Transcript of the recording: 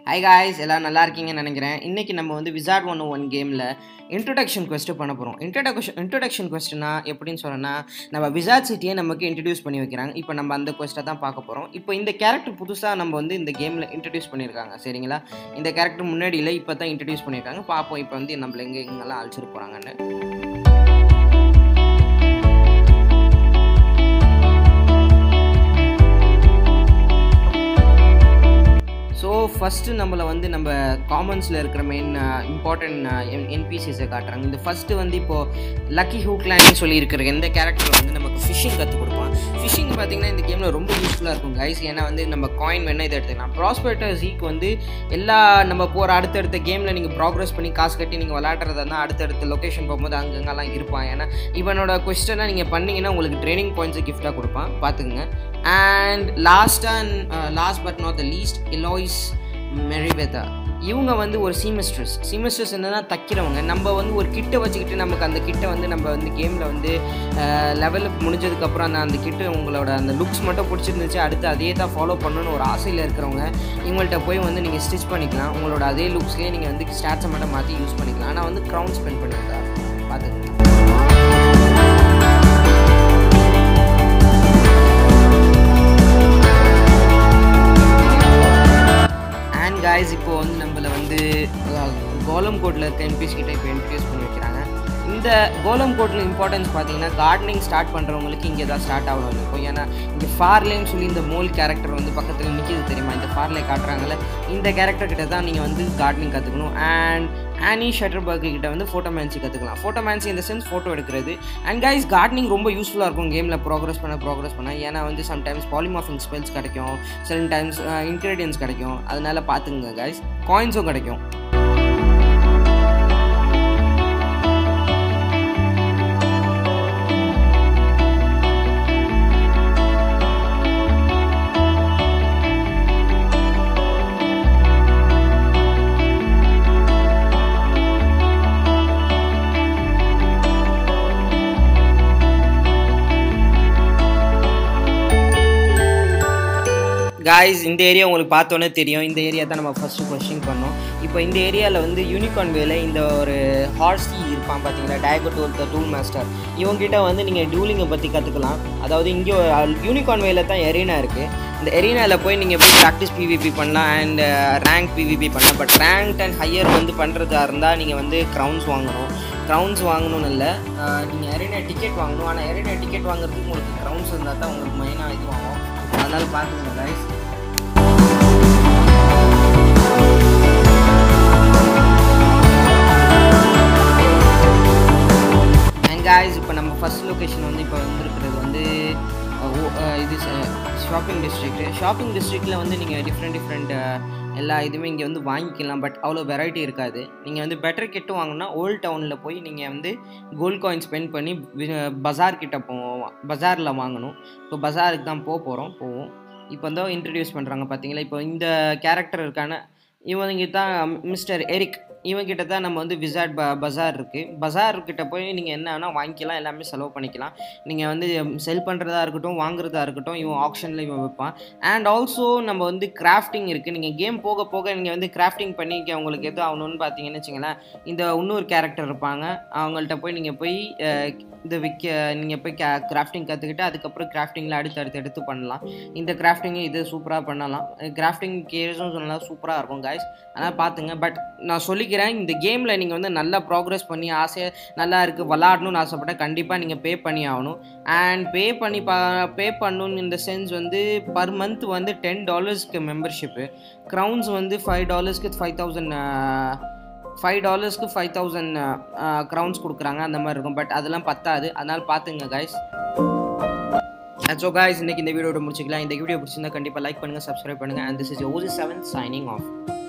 high guys எல்லாம் நல்லா இருக்கீங்கன்னு நினைக்கிறேன் இன்றைக்கி நம்ம வந்து விசார்ட் ஒன் ஒன் கேமில் இன்ட்ரடக்ஷன் கொஸ்ட்டு பண்ண போகிறோம் இன்ட்ரடக்ஷன் இன்ட்ரடக்ஷன் கொஸ்ட்டுனா எப்படின்னு சொன்னோன்னா நம்ம விசார்ட் சிட்டியை நமக்கு இன்ட்ரடியூஸ் பண்ணி வைக்கிறாங்க இப்போ நம்ம அந்த கொஸ்ட்டை தான் பார்க்க போகிறோம் இப்போ இந்த கேரக்டர் புதுசாக நம்ம வந்து இந்த கேமில் இன்ட்ரடியூஸ் பண்ணியிருக்காங்க சரிங்களா இந்த கேரக்டர் முன்னாடி இல்லை இப்போ தான் இன்ட்ரடியூஸ் பண்ணியிருக்காங்க பார்ப்போம் இப்போ வந்து நம்மள எங்கே எங்கெல்லாம் அழைச்சிட்டு போகிறாங்கன்னு ஸோ ஃபஸ்ட்டு நம்மளை வந்து நம்ம காமன்ஸில் இருக்கிற மெயின் இம்பார்ட்டன்ட் என்பிசிஸை காட்டுறாங்க இந்த ஃபஸ்ட்டு வந்து இப்போது லக்கி ஹூக்லேண்ட்னு சொல்லி இருக்கிற இந்த கேரக்டர் வந்து நமக்கு ஃபிஷிங் கற்றுக் கொடுப்பான் ஃபிஷிங் பார்த்திங்கன்னா இந்த கேமில் ரொம்ப யூஸ்ஃபுல்லாக இருக்கும் கைஸ் ஏன்னா வந்து நம்ம காயின் வேணால் இதை எடுத்துக்கலாம் ப்ராஸ்பெக்டர் ஜீக் வந்து எல்லா நம்ம போகிற அடுத்தடுத்த கேமில் நீங்கள் ப்ராக்ரஸ் பண்ணி காசு கட்டி நீங்கள் விளாட்றதா இருந்தால் அடுத்தடுத்த லொக்கேஷன் போகும்போது அங்கங்கெல்லாம் இருப்பான் ஏன்னா இவனோட கொஸ்டனை நீங்கள் பண்ணிங்கன்னா உங்களுக்கு ட்ரைனிங் பாயிண்ட்ஸை கிஃப்ட்டாக கொடுப்பான் பார்த்துக்குங்க and last and last but not the least Eloise Merryweather இவங்க வந்து ஒரு சீமெஸ்ட்ரஸ் சீமெஸ்ட்ரஸ் என்னன்னா தைக்கிறவங்க நம்ம வந்து ஒரு கிட்டை வச்சுக்கிட்டு நமக்கு அந்த கிட்டை வந்து நம்ம வந்து கேமில் வந்து லெவலில் முடிஞ்சதுக்கப்புறம் அந்த அந்த கிட்ட உங்களோட அந்த லுக்ஸ் மட்டும் பிடிச்சிருந்துச்சு அடுத்து அதே தான் ஃபாலோ பண்ணணும்னு ஒரு ஆசையில் இருக்கிறவங்க இவங்கள்ட்ட போய் வந்து நீங்கள் ஸ்டிச் பண்ணிக்கலாம் உங்களோட அதே லுக்ஸ்லேயே நீங்கள் வந்து ஸ்டாட்ஸை மட்டும் மாற்றி யூஸ் பண்ணிக்கலாம் ஆனால் வந்து க்ரௌன் ஸ்பெண்ட் பண்ணியிருக்காரு பார்த்துக்கங்க அண்ட் காய்ஸ் இப்போ வந்து நம்மளை வந்து கோலம் கோட்டில் இருக்க என்பிஸ் கிட்ட இப்போ இன்ட்ரடியூஸ் பண்ணி வைக்கிறாங்க இந்த கோலம் கோட்டில் இம்பார்ட்டன்ஸ் பார்த்தீங்கன்னா கார்டனிங் ஸ்டார்ட் பண்ணுறவங்களுக்கு இங்கே தான் ஸ்டார்ட் ஆகணும் இருக்கும் ஏன்னா இங்கே ஃபார்லேன்னு சொல்லி இந்த மோல் கேரக்டர் வந்து பக்கத்தில் நிற்கிது தெரியுமா இந்த ஃபார்லே காட்டுறாங்கல்ல இந்த கேரக்டர் கிட்ட தான் நீங்கள் வந்து கார்டனிங் கற்றுக்கணும் அண்ட் ஆனி ஷட்டர்பர்க் கிட்ட வந்து ஃபோட்டோமேன்சி கற்றுக்கலாம் ஃபோட்டோமேன்சி இந்த சென்ஸ் ஃபோட்டோ எடுக்கிறது அண்ட் கைஸ் கார்டனிங் ரொம்ப யூஸ்ஃபுல்லாக இருக்கும் கேமில் ப்ரோக்ரஸ் பண்ண ப்ரோக்ரஸ் பண்ண ஏன்னா வந்து சம்டைம்ஸ் பாலிமாஃபிங் ஸ்பெல்ஸ் கிடைக்கும் சில டைம்ஸ் இன்க்ரீடியன்ஸ் கிடைக்கும் அதனால பார்த்துங்க கைஸ் காயின்ஸும் கிடைக்கும் காய்ஸ் இந்த ஏரியா உங்களுக்கு பார்த்தோன்னே தெரியும் இந்த ஏரியா தான் நம்ம ஃபஸ்ட்டு கொஸ்டின் பண்ணோம் இப்போ இந்த ஏரியாவில் வந்து யூனிகார்ன் வேல இந்த ஒரு ஹார்ஸ்டி இருப்பான் பார்த்தீங்களா டயகோட்டோல் த டூல் மாஸ்டர் இவங்ககிட்ட வந்து நீங்கள் டூலிங்கை பற்றி கற்றுக்கலாம் அதாவது இங்கே யூனிகார்ன் வேல தான் எரீனா இருக்குது இந்த எரீனாவில் போய் நீங்கள் போய் ப்ராக்டிஸ் பிவிபி பண்ணலாம் அண்ட் ரேங்க் பிவிபி பண்ணலாம் பட் ரேங்க் அண்ட் ஹையர் வந்து பண்ணுறதா இருந்தால் நீங்கள் வந்து க்ரௌன்ஸ் வாங்கணும் க்ரௌன்ஸ் வாங்கணும்னு இல்லை நீங்கள் எரீனா டிக்கெட் வாங்கணும் ஆனால் எரீனா டிக்கெட் வாங்குறதுக்கு உங்களுக்கு க்ரௌன்ஸ் இருந்தால் தான் உங்களுக்கு மெயினாக இது வாங்கும் அதனால் பார்த்துக்கோங்க கைஸ் அண்ட் காய்ஸ் இப்போ நம்ம ஃபஸ்ட் லொக்கேஷன் வந்து இப்போ வந்திருக்கிறது வந்து இது ஷாப்பிங் டிஸ்ட்ரிக்ட் ஷாப்பிங் டிஸ்ட்ரிக்டில் வந்து நீங்கள் டிஃப்ரெண்ட் டிஃப்ரெண்ட் எல்லா இதுவுமே இங்கே வந்து வாங்கிக்கலாம் பட் அவ்வளோ வெரைட்டி இருக்காது நீங்கள் வந்து பெட்டர் கிட்ட வாங்கினா ஓல்ட் டவுனில் போய் நீங்கள் வந்து கோல்ட் காயின் ஸ்பெண்ட் பண்ணி பஜார் கிட்ட போவோம் பஜாரில் வாங்கணும் இப்போ பஜாருக்கு தான் போக போகிறோம் போவோம் இப்போ வந்து இன்ட்ரடியூஸ் பண்ணுறாங்க பார்த்தீங்களா இப்போ இந்த கேரக்டர் இருக்கான இவங்க தான் மிஸ்டர் எரிக் இவங்கிட்ட தான் நம்ம வந்து விசார்ட் ப பஜார் இருக்குது பஜார்கிட்ட போய் நீங்கள் என்ன வேணால் வாங்கிக்கலாம் எல்லாமே செலவு பண்ணிக்கலாம் நீங்கள் வந்து செல் பண்ணுறதா இருக்கட்டும் வாங்குறதா இருக்கட்டும் இவன் ஆப்ஷனில் இவன் வைப்பான் அண்ட் ஆல்சோ நம்ம வந்து கிராஃப்டிங் இருக்குது நீங்கள் கேம் போக போக நீங்கள் வந்து கிராஃப்டிங் பண்ணி உங்களுக்கு எது ஆகணும்னு பார்த்தீங்கன்னு வச்சுங்களேன் இந்த இன்னொரு கேரக்டர் இருப்பாங்க அவங்கள்ட்ட போய் நீங்கள் போய் இந்த விற்க நீங்கள் போய் கே கிராஃப்டிங் கற்றுக்கிட்டு அதுக்கப்புறம் கிராஃப்டிங்கில் அடுத்து அடுத்து எடுத்து பண்ணலாம் இந்த கிராஃப்டிங்கு இது சூப்பராக பண்ணலாம் கிராஃப்டிங் கேஸும் சொன்னால் சூப்பராக இருக்கும் காய்ஸ் ஆனால் பார்த்துங்க பட் நான் சொல்லிக்கிறேன் இந்த கேமில் நீங்கள் வந்து நல்லா ப்ராக்ரஸ் பண்ணி ஆசையாக நல்லா இருக்குது விளாடணும்னு ஆசைப்பட்டால் கண்டிப்பாக நீங்கள் பே பண்ணி ஆகணும் அண்ட் பே பண்ணி பா பே பண்ணணுன்னு இந்த சென்ஸ் வந்து பர் மந்த் வந்து டென் டாலர்ஸ்க்கு மெம்பர்ஷிப்பு க்ரௌன்ஸ் வந்து ஃபைவ் டாலர்ஸ்க்கு ஃபைவ் தௌசண்ட் ஃபைவ் டாலர்ஸ்க்கு ஃபைவ் தௌசண்ட் க்ரௌன்ஸ் கொடுக்குறாங்க அந்த மாதிரி இருக்கும் பட் அதெல்லாம் பத்தாது அதனால் பார்த்துங்க கைஸ் ஸோ காய்ஸ் இன்றைக்கி இந்த வீடியோட முடிச்சிக்கலாம் இந்த வீடியோ பிடிச்சிருந்தா கண்டிப்பாக லைக் பண்ணுங்கள் சப்ஸ்கிரைப் பண்ணுங்கள் and this is OC seven signing of